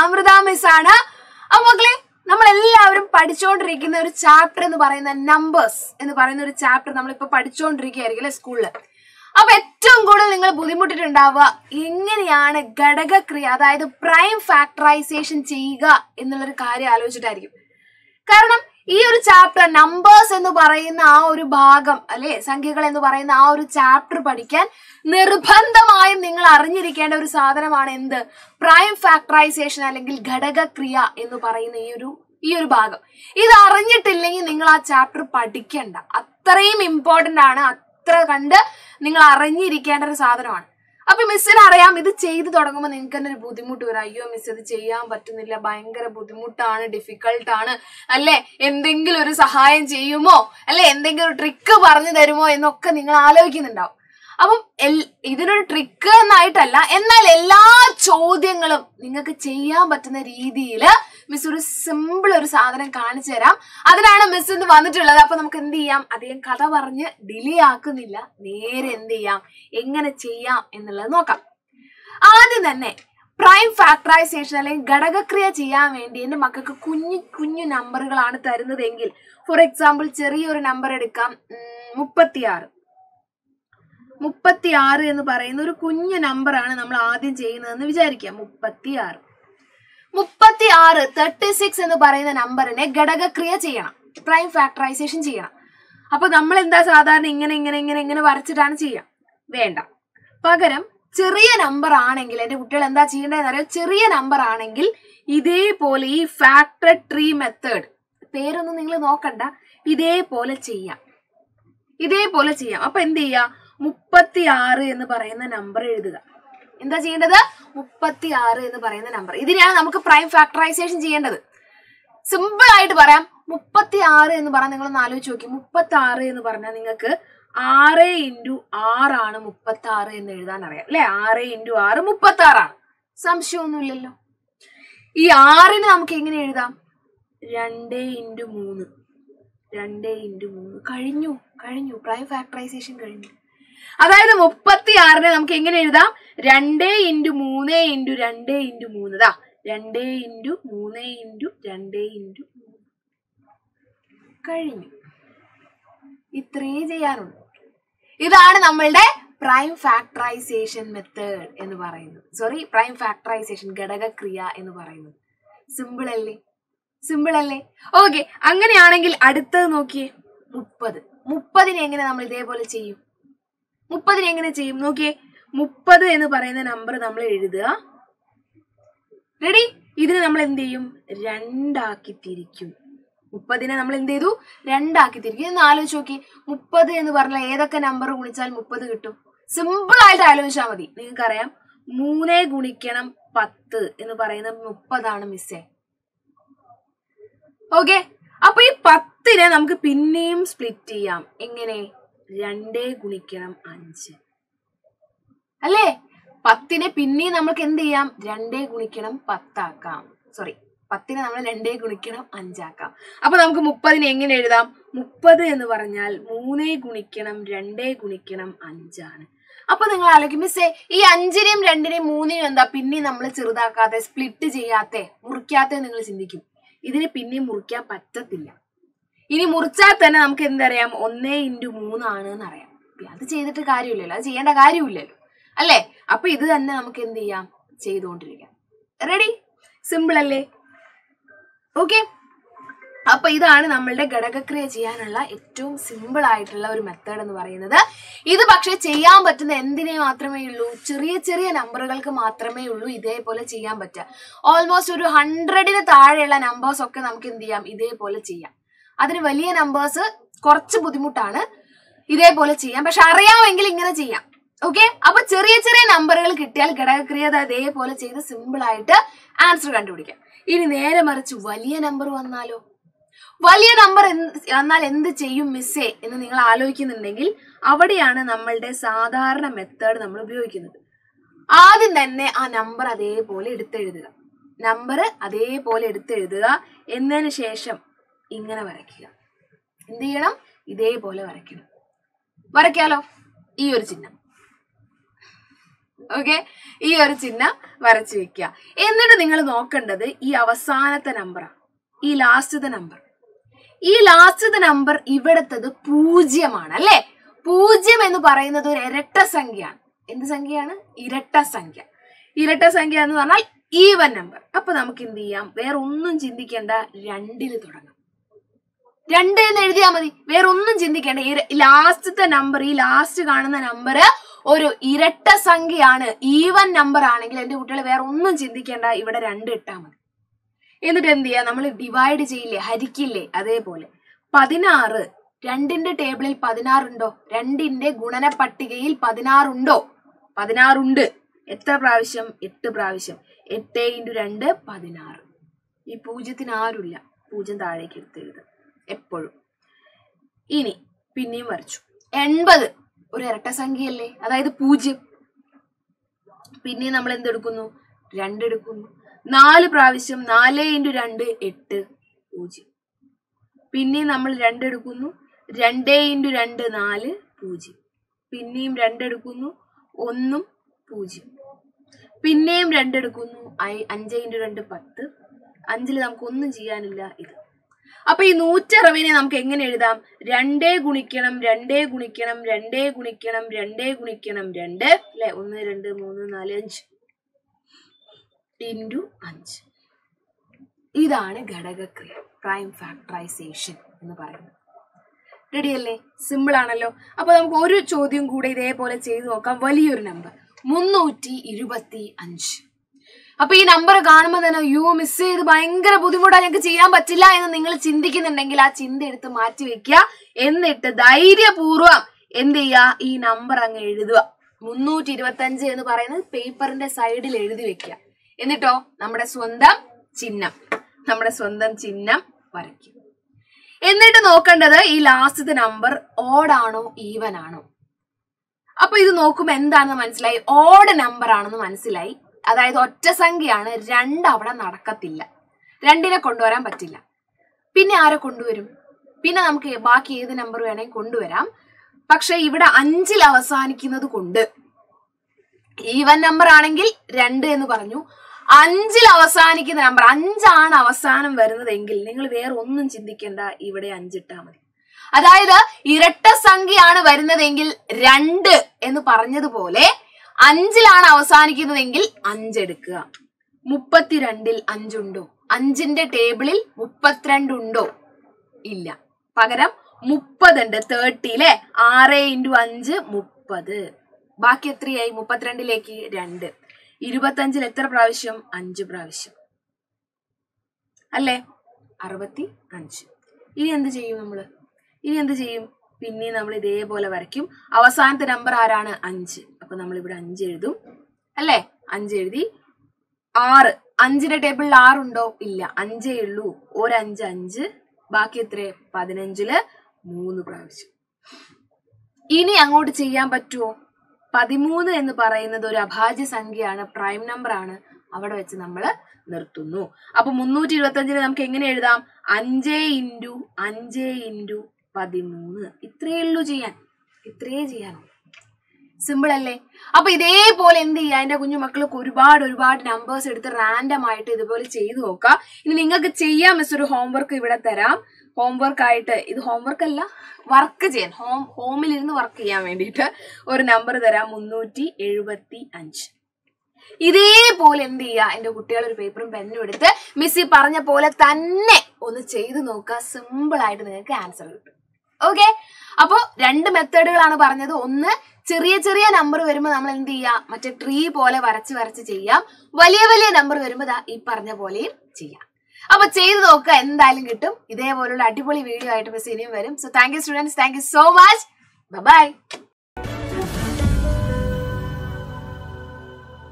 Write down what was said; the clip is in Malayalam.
അമൃത മിസ് ആണ് അപ്പൊ മക്കളെ നമ്മൾ എല്ലാവരും പഠിച്ചുകൊണ്ടിരിക്കുന്ന ഒരു ചാപ്റ്റർ എന്ന് പറയുന്ന നമ്പേഴ്സ് എന്ന് പറയുന്ന ഒരു ചാപ്റ്റർ നമ്മളിപ്പോ പഠിച്ചുകൊണ്ടിരിക്കുകയായിരിക്കും അല്ലെ സ്കൂളിൽ അപ്പൊ ഏറ്റവും കൂടുതൽ നിങ്ങൾ ബുദ്ധിമുട്ടിട്ടുണ്ടാവുക എങ്ങനെയാണ് ഘടകക്രിയ അതായത് പ്രൈം ഫാക്ടറൈസേഷൻ ചെയ്യുക എന്നുള്ളൊരു കാര്യം ആലോചിച്ചിട്ടായിരിക്കും കാരണം ഈ ഒരു ചാപ്റ്റർ നമ്പേഴ്സ് എന്ന് പറയുന്ന ആ ഒരു ഭാഗം അല്ലെ സംഖ്യകൾ എന്ന് പറയുന്ന ആ ഒരു ചാപ്റ്റർ പഠിക്കാൻ നിർബന്ധമായും നിങ്ങൾ അറിഞ്ഞിരിക്കേണ്ട ഒരു സാധനമാണ് എന്ത് പ്രൈം ഫാക്ടറൈസേഷൻ അല്ലെങ്കിൽ ഘടകക്രിയ എന്ന് പറയുന്ന ഈ ഒരു ഈ ഒരു ഭാഗം ഇത് അറിഞ്ഞിട്ടില്ലെങ്കിൽ നിങ്ങൾ ആ ചാപ്റ്റർ പഠിക്കണ്ട അത്രയും ഇമ്പോർട്ടന്റ് ആണ് അത്ര കണ്ട് നിങ്ങൾ അറിഞ്ഞിരിക്കേണ്ട ഒരു സാധനമാണ് അപ്പൊ മിസ്സിന് അറിയാം ഇത് ചെയ്തു തുടങ്ങുമ്പോൾ നിങ്ങൾക്ക് തന്നെ ഒരു ബുദ്ധിമുട്ട് വരും അയ്യോ മിസ് ഇത് ചെയ്യാൻ പറ്റുന്നില്ല ഭയങ്കര ബുദ്ധിമുട്ടാണ് ഡിഫിക്കൾട്ട് ആണ് അല്ലെ എന്തെങ്കിലും ഒരു സഹായം ചെയ്യുമോ അല്ലെ എന്തെങ്കിലും ഒരു ട്രിക്ക് പറഞ്ഞു തരുമോ എന്നൊക്കെ നിങ്ങൾ ആലോചിക്കുന്നുണ്ടാവും അപ്പം എൽ- ഇതിനൊരു ട്രിക്ക് എന്നായിട്ടല്ല എന്നാൽ എല്ലാ ചോദ്യങ്ങളും നിങ്ങൾക്ക് ചെയ്യാൻ പറ്റുന്ന രീതിയിൽ മിസ് ഒരു സിമ്പിൾ ഒരു സാധനം കാണിച്ചു തരാം അതിനാണ് മിസ് ഇന്ന് വന്നിട്ടുള്ളത് അപ്പൊ നമുക്ക് എന്ത് ചെയ്യാം അധികം കഥ പറഞ്ഞ് ഡിലേ ആക്കുന്നില്ല നേരെ എന്ത് ചെയ്യാം എങ്ങനെ ചെയ്യാം എന്നുള്ളത് നോക്കാം ആദ്യം തന്നെ പ്രൈം ഫാക്ടറൈസേഷൻ അല്ലെങ്കിൽ ഘടകക്രിയ ചെയ്യാൻ വേണ്ടി എന്റെ മക്കൾക്ക് കുഞ്ഞു കുഞ്ഞു നമ്പറുകളാണ് തരുന്നതെങ്കിൽ ഫോർ എക്സാമ്പിൾ ചെറിയൊരു നമ്പർ എടുക്കാം മുപ്പത്തിയാറ് മുപ്പത്തിയാറ് എന്ന് പറയുന്ന ഒരു കുഞ്ഞു നമ്പറാണ് നമ്മൾ ആദ്യം ചെയ്യുന്നതെന്ന് വിചാരിക്കാം മുപ്പത്തിയാറ് മുപ്പത്തി ആറ് തേർട്ടി സിക്സ് എന്ന് പറയുന്ന നമ്പറിനെ ഘടകക്രിയ ചെയ്യണം പ്രൈം ഫാക്ടറൈസേഷൻ ചെയ്യണം അപ്പൊ നമ്മൾ എന്താ സാധാരണ ഇങ്ങനെ ഇങ്ങനെ ഇങ്ങനെ ഇങ്ങനെ വരച്ചിട്ടാണ് ചെയ്യാം വേണ്ട പകരം ചെറിയ നമ്പർ ആണെങ്കിൽ എന്റെ കുട്ടികൾ എന്താ ചെയ്യേണ്ടതെന്ന് അറിയാം ചെറിയ നമ്പർ ആണെങ്കിൽ ഇതേപോലെ ഈ ഫാക്ടർ ട്രീ മെത്തേഡ് പേരൊന്നും നിങ്ങൾ നോക്കണ്ട ഇതേപോലെ ചെയ്യാം ഇതേപോലെ ചെയ്യാം അപ്പൊ എന്ത് ചെയ്യാ മുപ്പത്തി ആറ് എന്ന് പറയുന്ന നമ്പർ എഴുതുക എന്താ ചെയ്യേണ്ടത് മുപ്പത്തി ആറ് എന്ന് പറയുന്ന നമ്പർ ഇതിനെയാണ് നമുക്ക് പ്രൈം ഫാക്ടറൈസേഷൻ ചെയ്യേണ്ടത് സിമ്പിൾ ആയിട്ട് പറയാം മുപ്പത്തി ആറ് എന്ന് പറഞ്ഞാൽ നിങ്ങളൊന്ന് ആലോചിച്ച് നോക്കി മുപ്പത്തി ആറ് എന്ന് പറഞ്ഞാൽ നിങ്ങൾക്ക് ആറ് ഇൻറ്റു ആറാണ് മുപ്പത്തി ആറ് എന്ന് എഴുതാൻ അറിയാം അല്ലെ ആറ് ഇൻറ്റു ആറ് മുപ്പത്തി ആറാണ് സംശയമൊന്നുമില്ലല്ലോ ഈ ആറിന് നമുക്ക് എങ്ങനെ എഴുതാം രണ്ട് ഇൻറ്റു മൂന്ന് രണ്ട് ഇൻറ്റു മൂന്ന് കഴിഞ്ഞു കഴിഞ്ഞു പ്രൈം ഫാക്ടറൈസേഷൻ കഴിഞ്ഞു അതായത് മുപ്പത്തി ആറിനെ നമുക്ക് എങ്ങനെ എഴുതാം രണ്ട് ഇൻറ്റു മൂന്ന് ഇൻറ്റു രണ്ട് ഇൻറ്റു മൂന്ന് ദാ രണ്ട് ഇൻറ്റു മൂന്ന് ഇൻറ്റു രണ്ട് ഇൻറ്റു മൂന്ന് കഴിഞ്ഞു ഇത്രേ ചെയ്യാനുള്ളൂ ഇതാണ് നമ്മളുടെ പ്രൈം ഫാക്ടറൈസേഷൻ മെത്തേഡ് എന്ന് പറയുന്നത് സോറി പ്രൈം ഫാക്ടറൈസേഷൻ ഘടകക്രിയ എന്ന് പറയുന്നത് സിമ്പിൾ അല്ലേ സിമ്പിൾ അല്ലേ ഓക്കെ അങ്ങനെയാണെങ്കിൽ അടുത്തത് നോക്കിയേ മുപ്പത് മുപ്പതിനെ എങ്ങനെ നമ്മൾ ഇതേപോലെ ചെയ്യും മുപ്പതിനെ എങ്ങനെ ചെയ്യും നോക്കിയേ മുപ്പത് എന്ന് പറയുന്ന നമ്പർ നമ്മൾ എഴുതുക റെഡി ഇതിനെ നമ്മൾ എന്ത് ചെയ്യും രണ്ടാക്കി തിരിക്കും മുപ്പതിനെ നമ്മൾ എന്ത് ചെയ്തു രണ്ടാക്കി തിരിക്കും എന്ന് ആലോചിച്ച് നോക്കി മുപ്പത് എന്ന് പറഞ്ഞാൽ ഏതൊക്കെ നമ്പർ ഗുണിച്ചാൽ മുപ്പത് കിട്ടും സിമ്പിൾ ആയിട്ട് ആലോചിച്ചാൽ മതി നിങ്ങൾക്കറിയാം മൂന്നേ ഗുണിക്കണം പത്ത് എന്ന് പറയുന്നത് മുപ്പതാണ് മിസ്സേ ഓക്കെ അപ്പൊ ഈ പത്തിനെ നമുക്ക് പിന്നെയും സ്പ്ലിറ്റ് ചെയ്യാം എങ്ങനെ രണ്ടേ ഗുണിക്കണം അഞ്ച് അല്ലേ പത്തിനെ പിന്നെയും നമുക്ക് എന്ത് ചെയ്യാം രണ്ടേ ഗുണിക്കണം പത്താക്കാം സോറി പത്തിനെ നമ്മൾ രണ്ടേ ഗുണിക്കണം അഞ്ചാക്കാം അപ്പൊ നമുക്ക് മുപ്പതിനെ എങ്ങനെ എഴുതാം മുപ്പത് എന്ന് പറഞ്ഞാൽ മൂന്നേ ഗുണിക്കണം രണ്ടേ ഗുണിക്കണം അഞ്ചാണ് അപ്പൊ നിങ്ങൾ ആലോചിക്കും മിസ്സേ ഈ അഞ്ചിനെയും രണ്ടിനെയും മൂന്നിനെയും എന്താ പിന്നെയും നമ്മൾ ചെറുതാക്കാതെ സ്പ്ലിറ്റ് ചെയ്യാത്തെ മുറിക്കാത്തെ നിങ്ങൾ ചിന്തിക്കും ഇതിനെ പിന്നെയും മുറിക്കാൻ പറ്റത്തില്ല ഇനി മുറിച്ചാൽ തന്നെ നമുക്ക് എന്തറിയാം ഒന്നേ ഇൻറ്റു മൂന്നാണ് എന്നറിയാം അത് ചെയ്തിട്ട് കാര്യമില്ലല്ലോ അത് ചെയ്യേണ്ട കാര്യമില്ലല്ലോ അല്ലേ അപ്പൊ ഇത് തന്നെ നമുക്ക് എന്ത് ചെയ്യാം ചെയ്തുകൊണ്ടിരിക്കാം റെഡി സിമ്പിൾ അല്ലേ ഓക്കെ അപ്പൊ ഇതാണ് നമ്മളുടെ ഘടകക്രിയ ചെയ്യാനുള്ള ഏറ്റവും സിമ്പിൾ ആയിട്ടുള്ള ഒരു മെത്തേഡ് എന്ന് പറയുന്നത് ഇത് പക്ഷെ ചെയ്യാൻ പറ്റുന്ന എന്തിനെ മാത്രമേ ഉള്ളൂ ചെറിയ ചെറിയ നമ്പറുകൾക്ക് മാത്രമേ ഉള്ളൂ ഇതേപോലെ ചെയ്യാൻ പറ്റുക ഓൾമോസ്റ്റ് ഒരു ഹൺഡ്രഡിന് താഴെയുള്ള നമ്പേഴ്സ് ഒക്കെ നമുക്ക് എന്ത് ചെയ്യാം ഇതേപോലെ ചെയ്യാം അതിന് വലിയ നമ്പേഴ്സ് കുറച്ച് ബുദ്ധിമുട്ടാണ് ഇതേപോലെ ചെയ്യാം പക്ഷെ അറിയാമെങ്കിൽ ഇങ്ങനെ ചെയ്യാം ഓക്കെ അപ്പൊ ചെറിയ ചെറിയ നമ്പറുകൾ കിട്ടിയാൽ ഘടകക്രിയ ദാ ഇതേപോലെ ചെയ്ത് സിമ്പിൾ ആയിട്ട് ആൻസർ കണ്ടുപിടിക്കാം ഇനി നേരെ മറിച്ച് വലിയ നമ്പർ വന്നാലോ വലിയ നമ്പർ എന്നാൽ എന്ത് ചെയ്യും മിസ്സേ എന്ന് നിങ്ങൾ ആലോചിക്കുന്നുണ്ടെങ്കിൽ അവിടെയാണ് നമ്മളുടെ സാധാരണ മെത്തേഡ് നമ്മൾ ഉപയോഗിക്കുന്നത് ആദ്യം തന്നെ ആ നമ്പർ അതേപോലെ എടുത്തെഴുതുക നമ്പർ അതേപോലെ എടുത്തെഴുതുക എന്നതിന് ശേഷം ഇങ്ങനെ വരയ്ക്കുക എന്ത് ചെയ്യണം ഇതേപോലെ വരയ്ക്കണം വരയ്ക്കാലോ ഈ ഒരു ചിഹ്നം ഓക്കെ ഈ ഒരു ചിഹ്നം വരച്ചു വെക്കുക എന്നിട്ട് നിങ്ങൾ നോക്കേണ്ടത് ഈ അവസാനത്തെ നമ്പറാണ് ഈ ലാസ്റ്റത്തെ നമ്പർ ഈ ലാസ്റ്റത്തെ നമ്പർ ഇവിടത്തത് പൂജ്യമാണ് അല്ലെ പൂജ്യം എന്ന് പറയുന്നത് ഒരു ഇരട്ട സംഖ്യയാണ് എന്ത് സംഖ്യയാണ് ഇരട്ട സംഖ്യ ഇരട്ട സംഖ്യ എന്ന് പറഞ്ഞാൽ ഈവൻ നമ്പർ അപ്പൊ നമുക്ക് എന്ത് ചെയ്യാം വേറെ ഒന്നും ചിന്തിക്കേണ്ട രണ്ടില് തുടങ്ങാം രണ്ട് എന്ന് എഴുതിയാൽ മതി വേറെ ഒന്നും ചിന്തിക്കേണ്ട ഈ ലാസ്റ്റത്തെ നമ്പർ ഈ ലാസ്റ്റ് കാണുന്ന നമ്പർ ഒരു ഇരട്ട സംഖ്യയാണ് ഈവൻ നമ്പർ ആണെങ്കിൽ എന്റെ കുട്ടികൾ വേറെ ഒന്നും ചിന്തിക്കേണ്ട ഇവിടെ രണ്ട് ഇട്ടാൽ മതി എന്നിട്ട് എന്ത് ചെയ്യാ നമ്മൾ ഡിവൈഡ് ചെയ്യില്ലേ ഹരിക്കില്ലേ അതേപോലെ പതിനാറ് രണ്ടിന്റെ ടേബിളിൽ പതിനാറുണ്ടോ രണ്ടിന്റെ ഗുണന പട്ടികയിൽ പതിനാറുണ്ടോ പതിനാറുണ്ട് എത്ര പ്രാവശ്യം എട്ട് പ്രാവശ്യം എട്ട് ഇൻറ്റു രണ്ട് പതിനാറ് ഈ പൂജ്യത്തിന് ആരുമില്ല പൂജ്യം താഴേക്ക് എടുത്ത് എഴുതുക എപ്പോഴും ഇനി പിന്നെയും വരച്ചു എൺപത് ഒരു ഇരട്ട സംഖ്യയല്ലേ അതായത് പൂജ്യം പിന്നെയും നമ്മൾ എന്തെടുക്കുന്നു രണ്ടെടുക്കുന്നു നാല് പ്രാവശ്യം നാല് ഇൻറ്റു രണ്ട് എട്ട് പൂജ്യം പിന്നെയും നമ്മൾ രണ്ടെടുക്കുന്നു രണ്ട് ഇൻറ്റു രണ്ട് നാല് പൂജ്യം പിന്നെയും രണ്ടെടുക്കുന്നു ഒന്നും പൂജ്യം പിന്നെയും രണ്ടെടുക്കുന്നു ഐ- അഞ്ച് ഇൻറ്റു രണ്ട് പത്ത് അഞ്ചിൽ നമുക്ക് ഒന്നും ചെയ്യാനില്ല ഇത് അപ്പൊ ഈ നൂറ്ററുപതിനെ നമുക്ക് എങ്ങനെ എഴുതാം രണ്ടേ ഗുണിക്കണം രണ്ടേ ഗുണിക്കണം രണ്ടേ ഗുണിക്കണം രണ്ടേ ഗുണിക്കണം രണ്ട് അല്ലെ ഒന്ന് രണ്ട് മൂന്ന് നാല് അഞ്ച് ഇൻറ്റു അഞ്ച് ഇതാണ് ഘടകക്രിയ പ്രൈം ഫാക്ടറൈസേഷൻ എന്ന് പറയുന്നത് റെഡി അല്ലേ സിമ്പിൾ ആണല്ലോ അപ്പൊ നമുക്ക് ഒരു ചോദ്യം കൂടെ ഇതേപോലെ ചെയ്തു നോക്കാം വലിയൊരു നമ്പർ മുന്നൂറ്റി ഇരുപത്തി അഞ്ച് അപ്പൊ ഈ നമ്പർ കാണുമ്പോൾ തന്നെ യു മിസ് ചെയ്ത് ഭയങ്കര ബുദ്ധിമുട്ടാണ് ഞങ്ങൾക്ക് ചെയ്യാൻ പറ്റില്ല എന്ന് നിങ്ങൾ ചിന്തിക്കുന്നുണ്ടെങ്കിൽ ആ ചിന്ത എടുത്ത് മാറ്റി വെക്കുക എന്നിട്ട് ധൈര്യപൂർവ്വം എന്ത് ചെയ്യുക ഈ നമ്പർ അങ്ങ് എഴുതുക മുന്നൂറ്റി ഇരുപത്തി അഞ്ച് എന്ന് പറയുന്നത് പേപ്പറിന്റെ സൈഡിൽ എഴുതി വെക്കുക എന്നിട്ടോ നമ്മുടെ സ്വന്തം ചിഹ്നം നമ്മുടെ സ്വന്തം ചിഹ്നം വരയ്ക്കും എന്നിട്ട് നോക്കേണ്ടത് ഈ ലാസ്റ്റത്തെ നമ്പർ ഓഡാണോ ഈവൻ ആണോ അപ്പൊ ഇത് നോക്കുമ്പോ എന്താണെന്ന് മനസ്സിലായി ഓഡ് നമ്പർ ആണെന്ന് മനസ്സിലായി അതായത് ഒറ്റ സംഖ്യയാണ് രണ്ട് അവിടെ നടക്കത്തില്ല രണ്ടിനെ കൊണ്ടുവരാൻ പറ്റില്ല പിന്നെ ആരെ കൊണ്ടുവരും പിന്നെ നമുക്ക് ബാക്കി ഏത് നമ്പർ വേണമെങ്കിൽ കൊണ്ടുവരാം പക്ഷെ ഇവിടെ അഞ്ചിൽ അവസാനിക്കുന്നത് കൊണ്ട് ഈവൻ നമ്പർ ആണെങ്കിൽ രണ്ട് എന്ന് പറഞ്ഞു അഞ്ചിൽ അവസാനിക്കുന്ന നമ്പർ അഞ്ചാണ് അവസാനം വരുന്നതെങ്കിൽ നിങ്ങൾ വേറെ ഒന്നും ചിന്തിക്കേണ്ട ഇവിടെ അഞ്ചിട്ടാ മതി അതായത് ഇരട്ട സംഖ്യയാണ് വരുന്നതെങ്കിൽ രണ്ട് എന്ന് പറഞ്ഞതുപോലെ അഞ്ചിലാണ് അവസാനിക്കുന്നതെങ്കിൽ അഞ്ചെടുക്കുക മുപ്പത്തിരണ്ടിൽ അഞ്ചുണ്ടോ അഞ്ചിന്റെ ടേബിളിൽ മുപ്പത്തിരണ്ട് ഉണ്ടോ ഇല്ല പകരം മുപ്പതുണ്ട് തേർട്ടിയിലെ ആറ് ഇൻറ്റു അഞ്ച് മുപ്പത് ബാക്കി എത്രയായി മുപ്പത്തിരണ്ടിലേക്ക് രണ്ട് ഇരുപത്തഞ്ചിൽ എത്ര പ്രാവശ്യം അഞ്ച് പ്രാവശ്യം അല്ലേ അറുപത്തി അഞ്ച് ഇനി എന്ത് ചെയ്യും നമ്മള് ഇനി എന്ത് ചെയ്യും പിന്നെ നമ്മൾ ഇതേപോലെ വരയ്ക്കും അവസാനത്തെ നമ്പർ ആരാണ് അഞ്ച് അപ്പൊ നമ്മൾ ഇവിടെ അഞ്ച് എഴുതും അല്ലേ അഞ്ച് എഴുതി ആറ് അഞ്ചിന്റെ ടേബിളിൽ ആറുണ്ടോ ഇല്ല അഞ്ചേ ഉള്ളൂ ഒരഞ്ച് അഞ്ച് ബാക്കി എത്ര പതിനഞ്ചില് മൂന്ന് പ്രാവശ്യം ഇനി അങ്ങോട്ട് ചെയ്യാൻ പറ്റുമോ പതിമൂന്ന് എന്ന് പറയുന്നത് ഒരു അഭാജ്യ സംഖ്യയാണ് പ്രൈം നമ്പർ ആണ് അവിടെ വെച്ച് നമ്മൾ നിർത്തുന്നു അപ്പൊ മുന്നൂറ്റി ഇരുപത്തി അഞ്ചിന് നമുക്ക് എങ്ങനെ എഴുതാം അഞ്ചേ ഇൻറ്റു അഞ്ചേ ഇൻറ്റു പതിമൂന്ന് ഇത്രയേ ഉള്ളൂ ചെയ്യാൻ ഇത്രയേ ചെയ്യാനോ സിമ്പിൾ അല്ലേ അപ്പൊ ഇതേപോലെ എന്ത് ചെയ്യുക എന്റെ കുഞ്ഞു മക്കൾക്ക് ഒരുപാട് ഒരുപാട് നമ്പേഴ്സ് എടുത്ത് റാൻഡം ആയിട്ട് ഇതുപോലെ ചെയ്തു നോക്കാം ഇനി നിങ്ങൾക്ക് ചെയ്യാൻ മിസ് ഒരു ഹോംവർക്ക് ഇവിടെ തരാം ഹോംവർക്ക് ആയിട്ട് ഇത് ഹോംവർക്ക് അല്ല വർക്ക് ചെയ്യാൻ ഹോം ഹോമിൽ ഇരുന്ന് വർക്ക് ചെയ്യാൻ വേണ്ടിയിട്ട് ഒരു നമ്പർ തരാം മുന്നൂറ്റി എഴുപത്തി അഞ്ച് ഇതേപോലെ എന്ത് ചെയ്യുക എന്റെ കുട്ടികൾ ഒരു പേപ്പറും പെന്നും എടുത്ത് മിസ്സി പറഞ്ഞ പോലെ തന്നെ ഒന്ന് ചെയ്തു നോക്കുക സിമ്പിൾ ആയിട്ട് നിങ്ങൾക്ക് ആൻസർ കിട്ടും ഓക്കെ അപ്പോ രണ്ട് മെത്തേഡുകളാണ് പറഞ്ഞത് ഒന്ന് ചെറിയ ചെറിയ നമ്പർ വരുമ്പോൾ നമ്മൾ എന്ത് ചെയ്യാം മറ്റേ ട്രീ പോലെ വരച്ച് വരച്ച് ചെയ്യാം വലിയ വലിയ നമ്പർ വരുമ്പോൾ ദാ ഈ പറഞ്ഞ പോലെയും ചെയ്യാം അപ്പൊ ചെയ്ത് നോക്കുക എന്തായാലും കിട്ടും ഇതേപോലുള്ള അടിപൊളി വീഡിയോ ആയിട്ട് മിസ് ഇനിയും വരും so thank you students thank you so much by